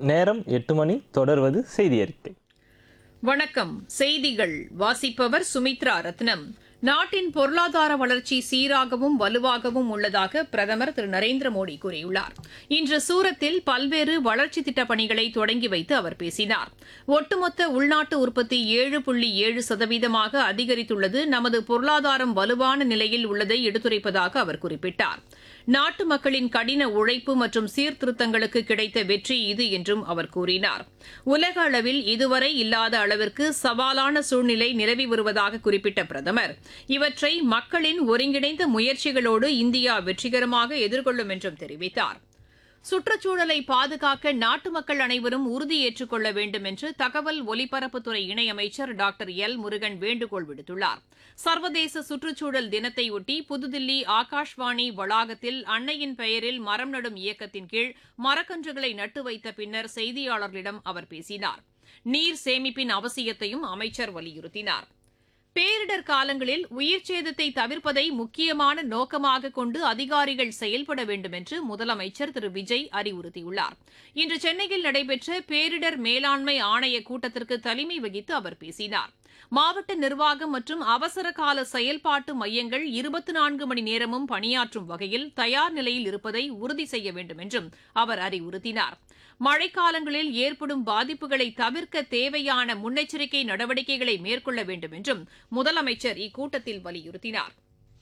நேரம் எட்டு மணி தொடர்வது செய்தி அறிக்கை வணக்கம் செய்திகள் வாசிப்பவர் சுமித்ரா ரத்னம் நாட்டின் பொருளாதார வளர்ச்சி சீராகவும் வலுவாகவும் உள்ளதாக பிரதமர் திரு நரேந்திர மோடி கூறியுள்ளார் இன்று சூரத்தில் பல்வேறு வளர்ச்சி திட்டப் பணிகளை தொடங்கி வைத்து அவர் பேசினார் ஒட்டுமொத்த உள்நாட்டு உற்பத்தி ஏழு புள்ளி ஏழு சதவீதமாக அதிகரித்துள்ளது நமது பொருளாதாரம் வலுவான நிலையில் உள்ளதை எடுத்துரைப்பதாக அவர் குறிப்பிட்டார் நாட்டு மக்களின் கடின உழைப்பு மற்றும் சீர்திருத்தங்களுக்கு கிடைத்த வெற்றி இது என்றும் அவர் கூறினார் உலக அளவில் இதுவரை இல்லாத அளவிற்கு சவாலான சூழ்நிலை நிலவி வருவதாக குறிப்பிட்ட பிரதமர் இவற்றை மக்களின் ஒருங்கிணைந்த முயற்சிகளோடு இந்தியா வெற்றிகரமாக எதிர்கொள்ளும் என்றும் தெரிவித்தார் சுற்றுச்சூழலை பாதுகாக்க நாட்டு மக்கள் அனைவரும் உறுதியேற்றுக் கொள்ள வேண்டும் என்று தகவல் ஒலிபரப்புத்துறை இணையமைச்சர் டாக்டர் எல் முருகன் வேண்டுகோள் விடுத்துள்ளார் சர்வதேச சுற்றுச்சூழல் தினத்தையொட்டி புதுதில்லி ஆகாஷ்வாணி வளாகத்தில் அன்னையின் பெயரில் மரம் நடும் இயக்கத்தின் கீழ் மரக்கன்றுகளை நட்டு வைத்த பின்னர் செய்தியாளர்களிடம் அவர் பேசினார் நீர் சேமிப்பின் அவசியத்தையும் அமைச்சர் வலியுறுத்தினார் பேரிடர் காலங்களில் உயிர் சேதத்தை தவிர்ப்பதை முக்கியமான நோக்கமாக கொண்டு அதிகாரிகள் செயல்பட வேண்டும் என்று முதலமைச்சர் திரு விஜய் அறிவுறுத்தியுள்ளார் இன்று சென்னையில் நடைபெற்ற பேரிடர் மேலாண்மை ஆணைய கூட்டத்திற்கு தலைமை வகித்து அவர் பேசினார் மாவட்ட நிர்வாகம் மற்றும் அவசர கால செயல்பாட்டு மையங்கள் இருபத்தி நான்கு மணி நேரமும் பணியாற்றும் வகையில் தயார் நிலையில் இருப்பதை உறுதி செய்ய வேண்டும் என்றும் அவர் அறிவுறுத்தினார் மழைக்காலங்களில் ஏற்படும் பாதிப்புகளை தவிர்க்க தேவையான முன்னெச்சரிக்கை நடவடிக்கைகளை மேற்கொள்ள வேண்டும் என்றும் முதலமைச்சர் இக்கூட்டத்தில் வலியுறுத்தினார்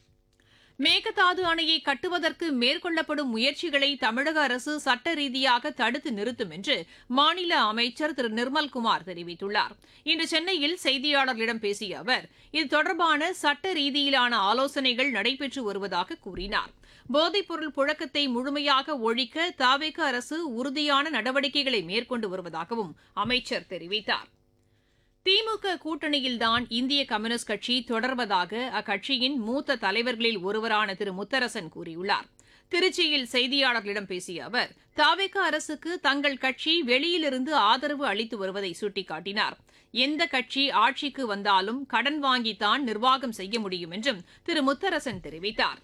மேகதாது அணையை கட்டுவதற்கு மேற்கொள்ளப்படும் முயற்சிகளை தமிழக அரசு சட்ட ரீதியாக தடுத்து நிறுத்தும் என்று மாநில அமைச்சர் திரு நிர்மல்குமார் தெரிவித்துள்ளார் இன்று சென்னையில் செய்தியாளர்களிடம் பேசிய அவர் இது தொடர்பான சட்ட ரீதியிலான ஆலோசனைகள் நடைபெற்று வருவதாக கூறினார் போதைப்பொருள் புழக்கத்தை முழுமையாக ஒழிக்க தாவேக அரசு உறுதியான நடவடிக்கைகளை மேற்கொண்டு வருவதாகவும் அமைச்சர் தெரிவித்தார் திமுக கூட்டணியில்தான் இந்திய கம்யூனிஸ்ட் கட்சி தொடர்வதாக அக்கட்சியின் மூத்த தலைவர்களில் ஒருவரான திரு முத்தரசன் கூறியுள்ளார் திருச்சியில் செய்தியாளர்களிடம் பேசிய அவர் தாவேக அரசுக்கு தங்கள் கட்சி வெளியிலிருந்து ஆதரவு அளித்து வருவதை சுட்டிக்காட்டினார் எந்த கட்சி ஆட்சிக்கு வந்தாலும் கடன் வாங்கித்தான் நிர்வாகம் செய்ய முடியும் என்றும் திரு முத்தரசன் தெரிவித்தார்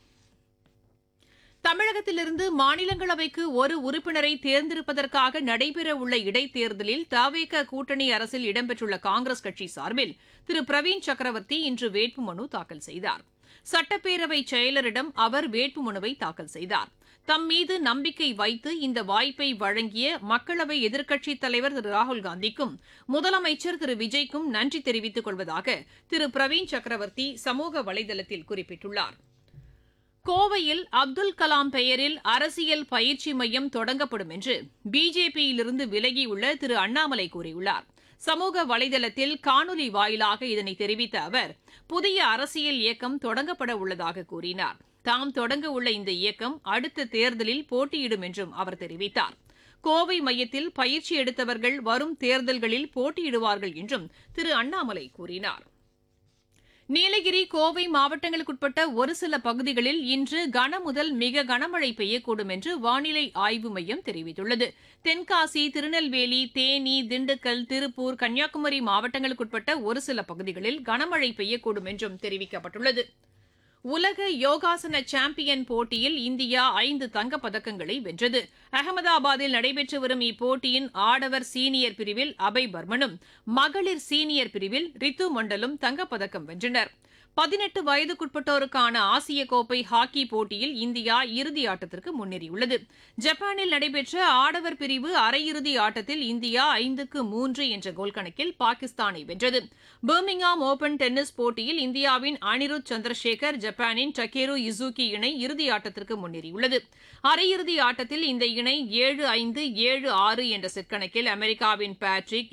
தமிழகத்திலிருந்து மாநிலங்களவைக்கு ஒரு உறுப்பினரை தேர்ந்தெடுப்பதற்காக நடைபெறவுள்ள இடைத்தேர்தலில் தவேக கூட்டணி அரசில் இடம்பெற்றுள்ள காங்கிரஸ் கட்சி சார்பில் திரு பிரவீன் சக்கரவர்த்தி இன்று வேட்புமனு தாக்கல் செய்தார் சட்டப்பேரவை செயலரிடம் அவர் வேட்புமனுவை தாக்கல் செய்தார் தம் மீது நம்பிக்கை வைத்து இந்த வாய்ப்பை வழங்கிய மக்களவை எதிர்க்கட்சித் தலைவர் திரு ராகுல் காந்திக்கும் முதலமைச்சர் திரு விஜய்க்கும் நன்றி தெரிவித்துக் கொள்வதாக திரு பிரவீன் சக்கரவர்த்தி சமூக வலைதளத்தில் குறிப்பிட்டுள்ளார் கோவையில் அப்துல் கலாம் பெயரில் அரசியல் பயிற்சி மையம் தொடங்கப்படும் என்று பிஜேபியிலிருந்து விலகியுள்ள திரு அண்ணாமலை கூறியுள்ளார் சமூக வலைதளத்தில் காணொலி வாயிலாக இதனை தெரிவித்த அவர் புதிய அரசியல் இயக்கம் தொடங்கப்பட உள்ளதாக கூறினார் தாம் தொடங்க உள்ள இந்த இயக்கம் அடுத்த தேர்தலில் போட்டியிடும் என்றும் அவர் தெரிவித்தார் கோவை மையத்தில் பயிற்சி எடுத்தவர்கள் வரும் தேர்தல்களில் போட்டியிடுவார்கள் என்றும் திரு அண்ணாமலை கூறினார் நீலகிரி கோவை மாவட்டங்களுக்குட்பட்ட ஒரு சில பகுதிகளில் இன்று கனமுதல் மிக கனமழை பெய்யக்கூடும் என்று வானிலை ஆய்வு மையம் தெரிவித்துள்ளது தென்காசி திருநெல்வேலி தேனி திண்டுக்கல் திருப்பூர் கன்னியாகுமரி மாவட்டங்களுக்குட்பட்ட ஒரு சில பகுதிகளில் கனமழை பெய்யக்கூடும் என்றும் தெரிவிக்கப்பட்டுள்ளது உலக யோகாசன சாம்பியன் போட்டியில் இந்தியா ஐந்து தங்கப் பதக்கங்களை வென்றது அகமதாபாத்தில் நடைபெற்று வரும் இப்போட்டியின் ஆடவர் சீனியர் பிரிவில் அபய் பர்மனும் மகளிர் சீனியர் பிரிவில் ரித்து மண்டலும் தங்கப்பதக்கம் வென்றனர் பதினெட்டு வயதுக்குட்பட்டோருக்கான ஆசிய கோப்பை ஹாக்கி போட்டியில் இந்தியா இறுதி ஆட்டத்திற்கு முன்னேறியுள்ளது ஜப்பானில் நடைபெற்ற ஆடவர் பிரிவு அரையிறுதி ஆட்டத்தில் இந்தியா ஐந்துக்கு மூன்று என்ற கோல் கணக்கில் பாகிஸ்தானை வென்றது பர்மிங்ஹாம் ஓபன் டென்னிஸ் போட்டியில் இந்தியாவின் அனிருத் சந்திரசேகர் ஜப்பானின் டக்கேரு இசூகி இணை இறுதி ஆட்டத்திற்கு முன்னேறியுள்ளது அரையிறுதி ஆட்டத்தில் இந்த இணை ஏழு ஐந்து ஏழு ஆறு என்ற செட் கணக்கில் அமெரிக்காவின் பேட்ரிக்